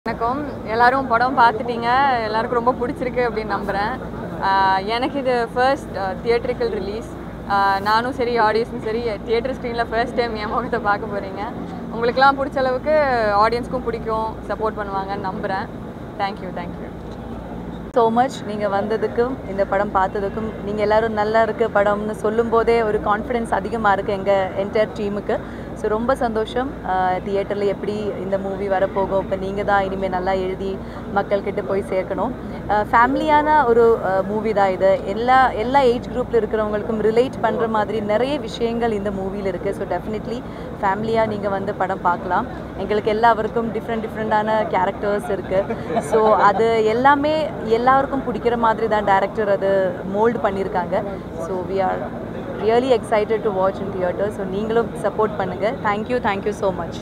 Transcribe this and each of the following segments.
வணக்கம் எல்லாரும் படம் பார்த்துட்டீங்க எல்லாருக்கும் ரொம்ப பிடிச்சிருக்கு அப்படின்னு நம்புகிறேன் எனக்கு இது ஃபர்ஸ்ட் தியேட்ரிக்கல் ரிலீஸ் நானும் சரி ஆடியன்ஸும் சரி தியேட்டர் ஸ்க்ரீனில் ஃபர்ஸ்ட் டைம் என் முகத்தை பார்க்க போகிறீங்க உங்களுக்கெல்லாம் பிடிச்ச அளவுக்கு ஆடியன்ஸ்க்கும் பிடிக்கும் சப்போர்ட் பண்ணுவாங்கன்னு நம்புகிறேன் தேங்க்யூ தேங்க்யூ ஸோ மச் நீங்கள் வந்ததுக்கும் இந்த படம் பார்த்ததுக்கும் நீங்கள் எல்லாரும் நல்லா இருக்கு படம்னு சொல்லும்போதே ஒரு கான்ஃபிடென்ஸ் அதிகமாக இருக்குது எங்கள் என்டையர் டீமுக்கு ஸோ ரொம்ப சந்தோஷம் தியேட்டரில் எப்படி இந்த மூவி வரப்போகும் இப்போ நீங்கள் தான் இனிமேல் நல்லா எழுதி மக்கள்கிட்ட போய் சேர்க்கணும் ஃபேமிலியான ஒரு மூவி தான் இது எல்லா எல்லா ஏஜ் குரூப்பில் இருக்கிறவங்களுக்கும் ரிலேட் பண்ணுற மாதிரி நிறைய விஷயங்கள் இந்த மூவியில் இருக்குது ஸோ டெஃபினெட்லி ஃபேமிலியாக நீங்கள் வந்து படம் பார்க்கலாம் எங்களுக்கு எல்லாருக்கும் டிஃப்ரெண்ட் டிஃப்ரெண்ட்டான கேரக்டர்ஸ் இருக்குது ஸோ அது எல்லாமே எல்லாருக்கும் பிடிக்கிற மாதிரி தான் டேரக்டர் அது மோல்டு பண்ணியிருக்காங்க so we are really excited to watch in theatre so நீங்களும் சப்போர்ட் பண்ணுங்கள் தேங்க்யூ தேங்க்யூ ஸோ மச்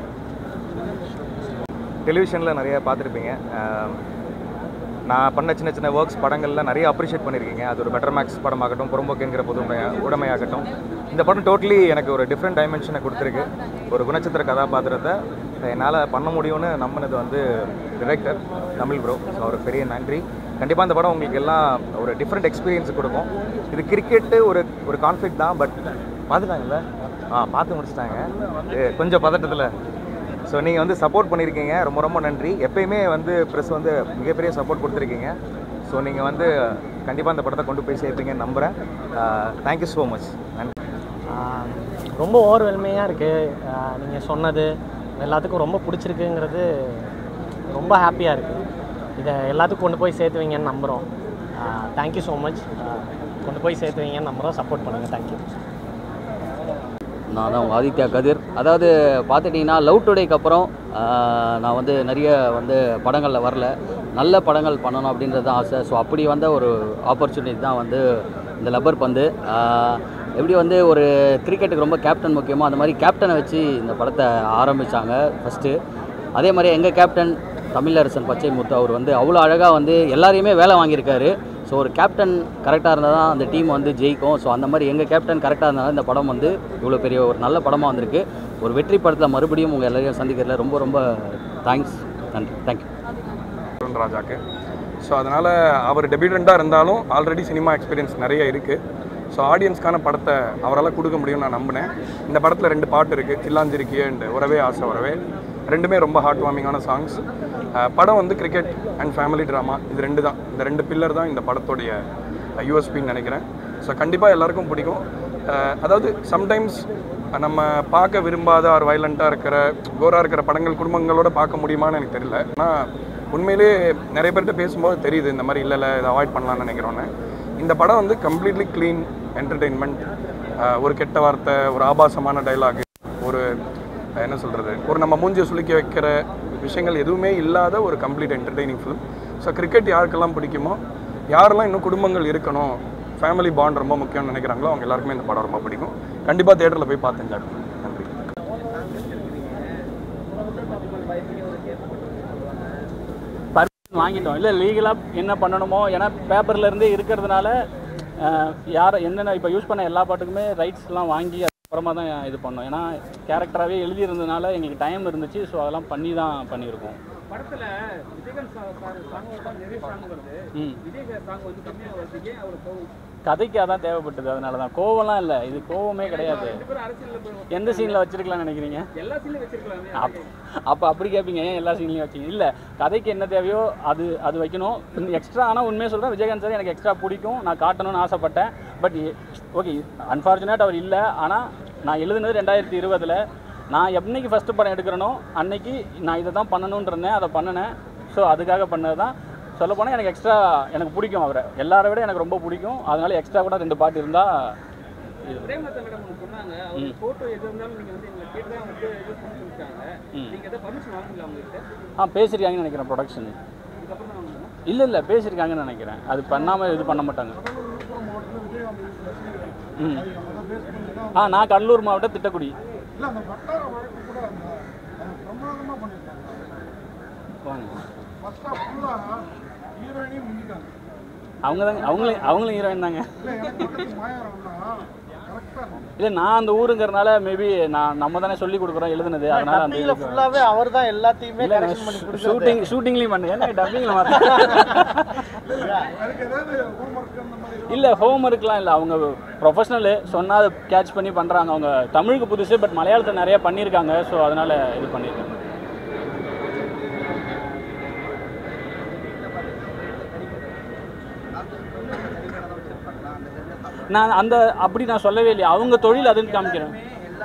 டெலிவிஷனில் நிறைய பார்த்துருப்பீங்க ஆம், நான் பண்ண சின்ன சின்ன ஒர்க்ஸ் படங்களில் நிறைய அப்ரிஷியேட் பண்ணியிருக்கீங்க அது ஒரு பெட்டர் மேக்ஸ் படமாகட்டும் புறம்போக்குங்கிற புதுமை உடமையாகட்டும் இந்த படம் டோட்டலி எனக்கு ஒரு டிஃப்ரெண்ட் டைமென்ஷனை கொடுத்துருக்கு ஒரு குணச்சித்திர கதாபாத்திரத்தை என்னால் பண்ண முடியும்னு நம்பினது வந்து டிரெக்டர் தமிழ் ப்ரோ ஸோ அவருக்கு பெரிய நன்றி கண்டிப்பாக இந்த படம் உங்களுக்கு எல்லாம் ஒரு டிஃப்ரெண்ட் எக்ஸ்பீரியன்ஸ் கொடுக்கும் இது கிரிக்கெட்டு ஒரு ஒரு கான்ஃப்ளிக் தான் பட் பார்த்துட்டாங்கல்ல ஆ பார்த்து முடிச்சிட்டாங்க இது கொஞ்சம் பதட்டத்தில் ஸோ நீங்கள் வந்து சப்போர்ட் பண்ணியிருக்கீங்க ரொம்ப ரொம்ப நன்றி எப்பயுமே வந்து ப்ரெஸ் வந்து மிகப்பெரிய சப்போர்ட் கொடுத்துருக்கீங்க ஸோ நீங்கள் வந்து கண்டிப்பாக இந்த படத்தை கொண்டு போய் சேர்ப்பீங்கன்னு நம்புகிறேன் தேங்க்யூ ஸோ மச் நன்றி ஆஹ் ரொம்ப ஓவர்வெல்மிங்காக இருக்குது நீங்கள் சொன்னது எல்லாத்துக்கும் ரொம்ப பிடிச்சிருக்குங்கிறது ரொம்ப ஹாப்பியாக இருக்குது இதை எல்லாத்துக்கும் கொண்டு போய் சேர்த்துவீங்கன்னு நம்புகிறோம் தேங்க்யூ ஸோ மச் கொண்டு போய் சேர்த்துவீங்கன்னு நம்புகிறோம் சப்போர்ட் பண்ணுங்கள் தேங்க்யூ நான் தான் உங்கள் ஆதித்யா கதிர் அதாவது பார்த்துட்டிங்கன்னா லவ் டுடேக்கு அப்புறம் ஆஹ், நான் வந்து நிறைய வந்து படங்களில் வரல நல்ல படங்கள் பண்ணணும் அப்படின்றது தான் ஆசை ஸோ அப்படி வந்த ஒரு ஆப்பர்ச்சுனிட்டி தான் வந்து இந்த லப்பர் பந்து ஆஹ், எப்படி வந்து ஒரு கிரிக்கெட்டுக்கு ரொம்ப கேப்டன் முக்கியமோ அந்த மாதிரி கேப்டனை வச்சு இந்த படத்தை ஆரம்பித்தாங்க ஃபஸ்ட்டு அதே மாதிரி எங்கள் கேப்டன் தமிழரசன் பச்சை முத்து அவர் வந்து அவ்வளோ அழகாக வந்து எல்லாரையுமே வேலை வாங்கியிருக்காரு ஸோ ஒரு கேப்டன் கரெக்டாக இருந்தால் தான் அந்த டீம் வந்து ஜெயிக்கும் ஸோ அந்த மாதிரி எங்கள் கேப்டன் கரெக்டாக இருந்தால் இந்த படம் வந்து இவ்வளோ பெரிய ஒரு நல்ல படமாக வந்திருக்கு ஒரு வெற்றி படத்தில் மறுபடியும் உங்கள் எல்லாரையும் சந்திக்கிறதுல ரொம்ப ரொம்ப தேங்க்ஸ் நன்றி தேங்க்யூ அருண் ராஜாக்கு ஸோ அதனால் அவர் டெபியூட்டண்ட்டாக இருந்தாலும் ஆல்ரெடி சினிமா எக்ஸ்பீரியன்ஸ் நிறைய இருக்குது ஸோ ஆடியன்ஸ்க்கான படத்தை அவரால் கொடுக்க முடியும்னு நான் நம்பினேன் இந்த படத்தில் ரெண்டு பாட்டு இருக்குது சில்லாஞ்சிருக்கிய அண்ட் உறவே ஆசை உறவே ரெண்டுமே ரொம்ப ஹார்ட் வார்மிங்கான சாங்ஸ் படம் வந்து கிரிக்கெட் அண்ட் ஃபேமிலி ட்ராமா இது ரெண்டு தான் இந்த ரெண்டு பில்லர் தான் இந்த படத்துடைய யூஎஸ்பின்னு நினைக்கிறேன் ஸோ கண்டிப்பாக எல்லாருக்கும் பிடிக்கும் அஹ், அதாவது சம்டைம்ஸ் நம்ம பார்க்க விரும்பாத ஒரு வயலண்ட்டாக இருக்கிற கோரா இருக்கிற படங்கள் குடும்பங்களோட பார்க்க முடியுமான்னு எனக்கு தெரியல ஆனால் உண்மையிலே நிறைய பேர்கிட்ட பேசும்போது தெரியுது இந்த மாதிரி இல்லை இல்லை இதை அவாய்ட் பண்ணலாம்னு நினைக்கிறோன்னு இந்த படம் வந்து கம்ப்ளீட்லி க்ளீன் என்டர்டெயின்மெண்ட் ஒரு கெட்ட வார்த்தை ஒரு ஆபாசமான டைலாக் ஒரு அஹ், என்ன சொல்கிறது ஒரு நம்ம மூஞ்சியை சுளுக்கி வைக்கிற விஷயங்கள் எதுவுமே இல்லாத ஒரு complete entertaining film so cricket யாருக்கெல்லாம் பிடிக்குமோ யாரெல்லாம் இன்னும் குடும்பங்கள் இருக்கணும் ஃபேமிலி பாண்ட் ரொம்ப முக்கியம்னு நினைக்கிறாங்களோ அவங்க எல்லாருக்குமே இந்த படம் ரொம்ப பிடிக்கும் கண்டிப்பாக தேட்டரில் போய் பார்த்து enjoy பண்ணுங்க. நன்றி பர்மிஷன் வாங்கிட்டோம் இல்லை லீகலாக என்ன பண்ணணுமோ ஏன்னா பேப்பர்ல இருந்தே இருக்கிறதுனால அஹ், யார் என்னென்ன இப்போ யூஸ் பண்ண எல்லா பாட்டுக்குமே ரைட்ஸ்லாம் வாங்கி அப்புறமா தான் இது பண்ணோம் ஏன்னா கேரக்டராகவே எழுதியிருந்ததுனால எங்களுக்கு டைம் இருந்துச்சு ஸோ அதெல்லாம் பண்ணி தான் பண்ணியிருக்கோம் படத்துல விஜயகாந்த் சார் சார் சாங் தான் நிறைய சாங் வருது ம் விஜய் சார் சாங் வந்து கம்மியாக வருது ஏன் அவர் கோவம் கதைக்கு அதான் தேவைப்பட்டது அதனால தான் கோவம்லாம் இல்லை இது கோவமே கிடையாது ரெண்டு பேரும் அரசியல் போய் எந்த சீனில் வச்சிருக்கலாம்னு நினைக்கிறீங்க எல்லா சீன்லையும் வச்சிருக்கலாமே அப் அப்போ அப்படி கேட்பீங்க ஏன் எல்லா சீன்லையும் வச்சிங்க இல்லை கதைக்கு என்ன தேவையோ அது அது வைக்கணும் எக்ஸ்ட்ரா ஆனால் உண்மையை சொல்கிறேன் விஜயகாந்த் சார் எனக்கு எக்ஸ்ட்ரா பிடிக்கும் நான் காட்டணும்னு ஆசைப்பட்டேன் பட் ஓகே அன்ஃபார்ச்சுனேட் அவர் இல்லை ஆனால் நான் எழுதுனது ரெண்டாயிரத்தி இருபதில் நான் என்னைக்கு ஃபஸ்ட்டு படம் எடுக்கிறேனோ அன்னைக்கு நான் இதை தான் பண்ணணும்னு இருந்தேன் அதை பண்ணினேன் ஸோ அதுக்காக பண்ணது தான் சொல்லப்போனால் எனக்கு எக்ஸ்ட்ரா எனக்கு பிடிக்கும் அவரை எல்லாரை விட எனக்கு ரொம்ப பிடிக்கும் அதனால எக்ஸ்ட்ரா கூட ரெண்டு பாட்டு இருந்தால் இது பிரேமலதா மேடம் ஒன்று சொன்னாங்க அவங்க ஃபோட்டோ எது இருந்தாலும் நீங்கள் வந்து எங்களை கேட்டு தான் வந்து யூஸ் பண்ண சொல்லிட்டாங்க ம். நீங்கள் எதாவது பர்மிஷன் வாங்கல அவங்ககிட்ட ஆ பேசியிருக்காங்கன்னு நினைக்கிறேன் ப்ரொடக்ஷன் இதுக்கப்புறம் தான் வாங்கணும் இல்லை இல்லை பேசியிருக்காங்கன்னு நினைக்கிறேன் அது பண்ணாமல் இது பண்ண மாட்டாங்க ம் ஆ நான் கடலூர் மாவட்டம் திட்டக்குடி வாங்க அவங்க தாங்க அவங்களும் அவங்களும் ஹீரோயின் தாங்க இல்லை நான் அந்த ஊருங்கிறனால மேபி நான் நம்ம தானே சொல்லி கொடுக்குறோம் எழுதுனது அதனால அந்த டப்பிங்கில் ஃபுல்லாகவே அவர் தான் எல்லாத்தையுமே இல்லை கரெக்ஷன் பண்ணி கொடுக்குறாரு ஷூட்டிங் ஷூட்டிங்லேயும் பண்ணு ஏன்னா டப்பிங்கில் மாற்ற இல்லை ஹோம் ஒர்க்லாம் இல்லை அவங்க ப்ரொஃபஷனலு சொன்னால் அதை கேட்ச் பண்ணி பண்ணுறாங்க அவங்க தமிழுக்கு புதுசு பட் மலையாளத்தில் நிறைய பண்ணியிருக்காங்க ஸோ அதனால் இது பண்ணியிருக்காங்க நான் அந்த அப்படி நான் சொல்லவே இல்லையா அவங்க தொழில் அதுன்னு காமிக்கிறேன்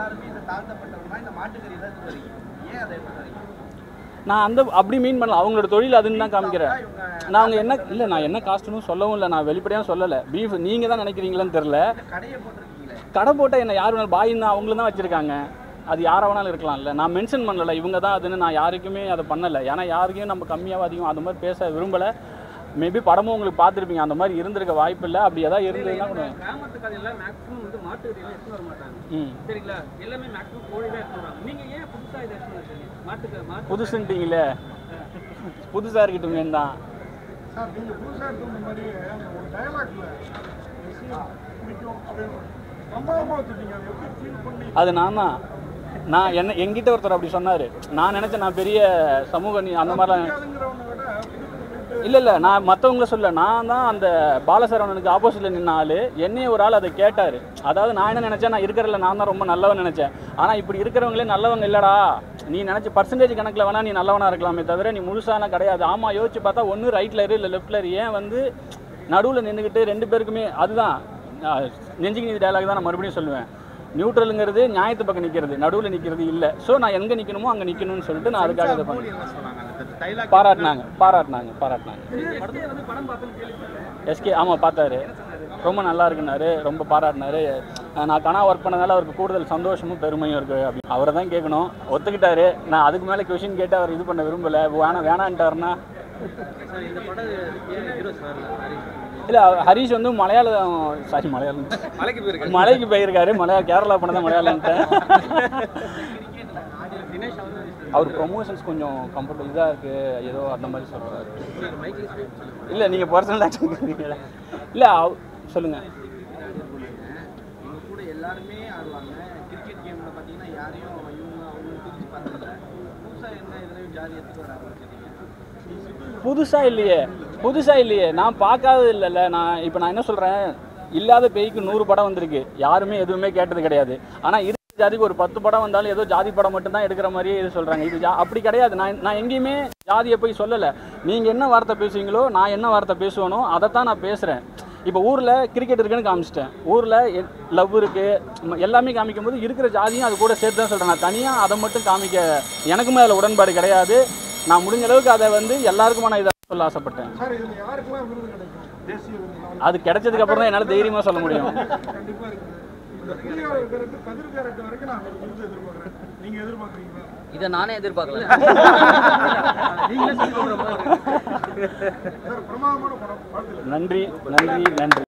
நான் அந்த அப்படி மீன் பண்ணல அவங்களோட தொழில் அதுன்னு தான் காமிக்கிறேன் நான் அவங்க என்ன இல்லை நான் என்ன காஸ்ட்னு சொல்லவும் இல்லை நான் வெளிப்படையாக சொல்லலை பீஃப் நீங்கள் தான் நினைக்கிறீங்களான்னு தெரில கடை போட்டால் என்ன யார் வேணாலும் பாயின்னு அவங்களும் தான் வச்சுருக்காங்க அது யாரை வேணாலும் இருக்கலாம்ல நான் மென்ஷன் பண்ணல இவங்க தான் அதுன்னு நான் யாருக்குமே அதை பண்ணலை ஏன்னா யாருக்கும் நம்ம கம்மியாக அதிகம் அந்த மாதிரி பேச விரும்பலை மேபி படமும் உங்களுக்கு பார்த்துருப்பீங்க அந்த மாதிரி இருந்திருக்க வாய்ப்பு இல்லை அப்படி எதாவது இருந்ததுன்னா கூட கிராமத்து கதையெல்லாம் மேக்ஸிமம் வந்து மாட்டு கறியெல்லாம் எடுத்துன்னு வர மாட்டாங்க ம் சரிங்களா எல்லாமே மேக்ஸிமம் கோழி தான் எடுத்துன்னு வராங்க நீங்க ஏன் புதுசா இதை எடுத்துன்னு வச்சீங்க மாட்டுக்கு மாட்டு புதுசுன்ட்டீங்களே புதுசாக இருக்கட்டுமே தான் சார் நீங்க புதுசா எடுத்த மாதிரி அந்த ஒரு டயலாக்ல பிடிக்கும் அப்படின்னு பிரமாதமா வச்சுட்டீங்க அதை எப்படி ஃபீல் பண்ணி அது நான் தான் நான் என்ன என்கிட்ட ஒருத்தர் அப்படி சொன்னார் நான் நினச்சேன் நான் பெரிய சமூக நீ அந்த மாதிரிலாம் அதுங்கிறவனை விட இல்லை இல்லை நான் மற்றவங்கள சொல்ல நான் தான் அந்த பாலசரவணனுக்கு ஆப்போசிட்டில் நின்ன ஆள் என்னைய ஒரு ஆள் அதை கேட்டார் அதாவது நான் என்ன நினச்சேன் நான் இருக்கிறதுல நான் தான் ரொம்ப நல்லவன் நினச்சேன் ஆனால் இப்படி இருக்கிறவங்களே நல்லவங்க இல்லைடா நீ நினச்ச பர்சன்டேஜ் கணக்கில் வேணால் நீ நல்லவனாக இருக்கலாமே தவிர நீ முழுசான கிடையாது ஆமாம் யோசிச்சு பார்த்தா ஒன்று ரைட்டில் இரு இல்லை லெஃப்டில் இரு ஏன் வந்து நடுவில் நின்றுக்கிட்டு ரெண்டு பேருக்குமே அதுதான் அஹ், நெஞ்சுக்கு நீதி டயலாக் தான் நான் மறுபடியும் சொல்லுவேன் நியூட்ரலுங்கிறது நியாயத்து பக்கம் நிற்கிறது நடுவில் நிற்கிறது இல்லை ஸோ நான் எங்கே நிற்கணுமோ அங்கே நிற்கணும்னு சொல்லிட்டு நான் அதுக்காக இதை பண்ணேன் பாராட்டினாங்க பாராட்டினாங்க பாராட்டினாங்க எஸ்கே வந்து படம் பார்த்துன்னு கேள்விப்பட்டேன் எஸ்கே ஆமாம் பார்த்தாரு ரொம்ப நல்லா இருக்குனாரு ரொம்ப பாராட்டினாரு அஹ் நான் கனா ஒர்க் பண்ணதால அவருக்கு கூடுதல் சந்தோஷமும் பெருமையும் இருக்குது அப்படி அவரை தான் கேட்கணும் ஒத்துக்கிட்டாரு நான் அதுக்கு மேலே கொஷின் கேட்டு அவர் இது பண்ண விரும்பலை வேணாம் வேணான்ட்டாருன்னா சார் இந்த படம் ஹீரோ சார் இல்லை ஹரிஷ் வந்து மலையாளம் சாரி மலையாளம் மலைக்கு போயிருக்கு மலைக்கு போயிருக்காரு மலையா கேரளா பண்ணதான் மலையாளம்ட்டு தினேஷ் வந்து அவர் ப்ரொமோஷன்ஸ் கொஞ்சம் கம்ஃபர்டபுள் இதாக இருக்குது ஏதோ அந்த மாதிரி சொல்கிறாரு இல்லை நீங்கள் பர்சனல் ஆக்ஷன் இல்லை சொல்லுங்கள் எங்க கூட எல்லாருமே ஆடுவாங்க கிரிக்கெட் கேம்ல பாத்தீங்கன்னா யாரையும் இவங்க அவங்க பிரிச்சு பார்த்ததில்ல புதுசா என்ன இதுலயும் ஜாதி எடுத்துட்டு வர ஆரம்பிச்சிருக்கீங்க புதுசாக இல்லையே புதுசாக இல்லையே நான் பார்க்காதது இல்லைல்ல நான் இப்போ நான் என்ன சொல்கிறேன் இல்லாத பேய்க்கு நூறு படம் வந்திருக்கு யாருமே எதுவுமே கேட்டது கிடையாது ஆனால் இருக்கிற ஜாதிக்கு ஒரு பத்து படம் வந்தாலும் ஏதோ ஜாதி படம் மட்டும்தான் எடுக்கிற மாதிரியே இது சொல்கிறாங்க இது ஜா அப்படி கிடையாது நான் நான் எங்கேயுமே ஜாதியை போய் சொல்லலை நீங்கள் என்ன வார்த்தை பேசுவீங்களோ நான் என்ன வார்த்தை பேசுவேனோ அதைத்தான் நான் பேசுகிறேன் இப்போ ஊரில் கிரிக்கெட் இருக்குன்னு காமிச்சிட்டேன் ஊரில் லவ் இருக்குது எல்லாமே காமிக்கும் போது இருக்கிற ஜாதியும் அது கூட சேர்த்து தான் சொல்கிறேன் நான் தனியாக அதை மட்டும் காமிக்க எனக்குமே அதில் உடன்பாடு கிடையாது நான் முடிஞ்ச அளவுக்கு அதை வந்து எல்லாருக்குமா நான் இதை சொல்ல ஆசைப்பட்டேன் சார் இதுல யாருக்கெல்லாம் விருது கிடைக்கும் தேசிய விருது அது கிடைச்சதுக்கு அப்புறம் தான் என்னால் தைரியமாக சொல்ல முடியும் கண்டிப்பா இருக்குது இந்த புலியாளர் கேரக்டர் கதிர் கேரக்டர் வரைக்கும் நான் ஒரு விருது எதிர்பார்க்குறேன் நீங்க எதிர்பார்க்குறீங்களா இதை நானே எதிர்பார்க்கல சார் பிரமாதமான படம் வாழ்த்துக்கள் நன்றி நன்றி நன்றி